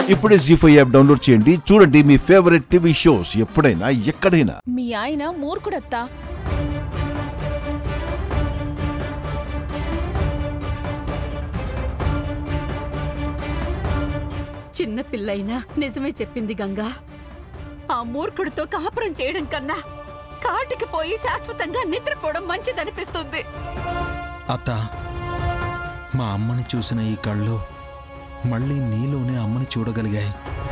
ఇప్పుడే G five app download చేయండి చూడండి మీ ఫేవరెట్ టీవీ షోస్ ఎప్పుడైనా ఎక్కడైనా మీ ఆయన మూర్ఖుడత్తా చిన్న పిల్లైనా నిజమే చెప్పింది గంగా ఆ మూర్ఖుడితో కాపురం చేయడం కన్నా కాటికి పోయి శాశ్వతంగా నిద్రపోవడం మంచిదనిపిస్తుంది అత్త మా అమ్మని చూసిన ఈ కళ్ళు మళ్ళీ నీలోనే అమ్మని చూడగలిగాయి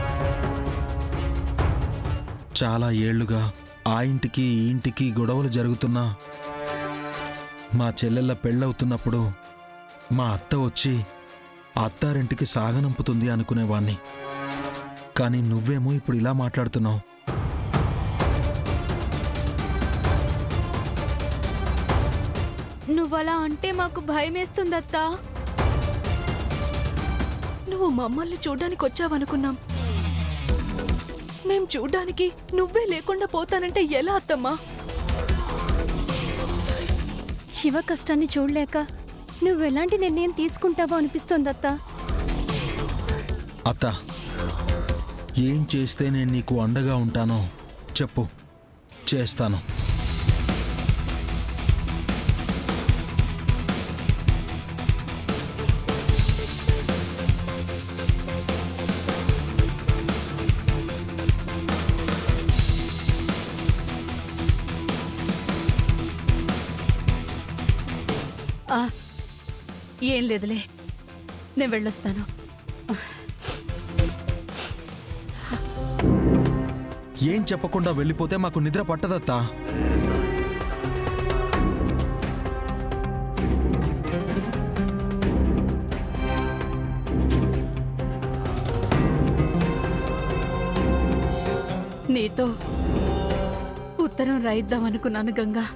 చాలా ఏళ్లుగా ఆ ఇంటికి ఈ ఇంటికి గొడవలు జరుగుతున్నా మా చెల్లెళ్ళ పెళ్ళవుతున్నప్పుడు మా అత్త వచ్చి అత్తారింటికి సాగనంపుతుంది అనుకునేవాణ్ణి కానీ నువ్వేమో ఇప్పుడు ఇలా మాట్లాడుతున్నావు నువ్వలా అంటే మాకు భయమేస్తుందత్తా నువ్వు మమ్మల్ని చూడ్డానికి వచ్చావనుకున్నాం మేం చూడ్డానికి నువ్వే లేకుండా పోతానంటే ఎలా అత్తమ్మా శివ కష్టాన్ని చూడలేక నువ్వెలాంటి నిర్ణయం తీసుకుంటావో అనిపిస్తోందత్తా అత్త ఏం చేస్తే నేను నీకు అండగా ఉంటానో చెప్పు చేస్తాను ఆ, ఏం లేదులే నేను వెళ్ళొస్తాను ఏం చెప్పకుండా వెళ్ళిపోతే మాకు నిద్ర పట్టదత్తా నీతో ఉత్తరం రాయిద్దాం అనుకున్నాను గంగా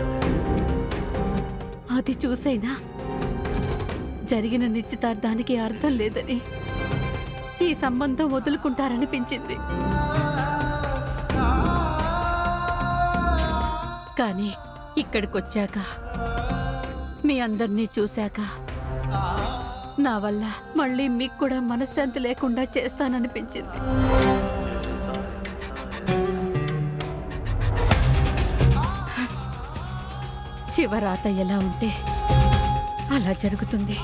అది చూసైనా జరిగిన నిశ్చితార్థానికి అర్థం లేదని ఈ సంబంధం వదులుకుంటారనిపించింది కానీ ఇక్కడికొచ్చాక మీ అందరినీ చూశాక నా వల్ల మళ్ళీ మీకు కూడా మనశ్శాంతి లేకుండా చేస్తాననిపించింది శివరాత ఎలా ఉంటే అలా జరుగుతుంది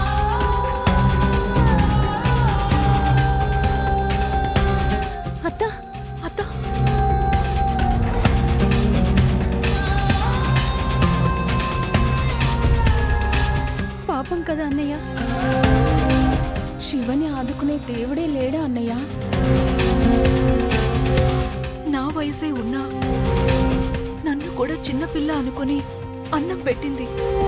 అత్తా అత్త పాపం కదా అన్నయ్య శివని ఆదుకునే దేవుడే లేడా అన్నయ్య నా వయసే ఉన్నా నన్ను కూడా చిన్నపిల్ల అనుకొని అన్నం పెట్టింది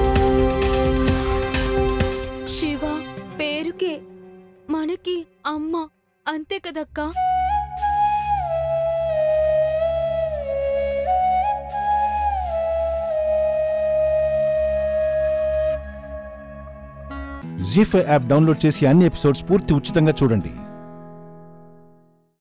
శివ పేరుకే మనకి అమ్మ అంతే కదక్కా జీ ఫైవ్ యాప్ డౌన్లోడ్ చేసి అన్ని ఎపిసోడ్స్ పూర్తి ఉచితంగా చూడండి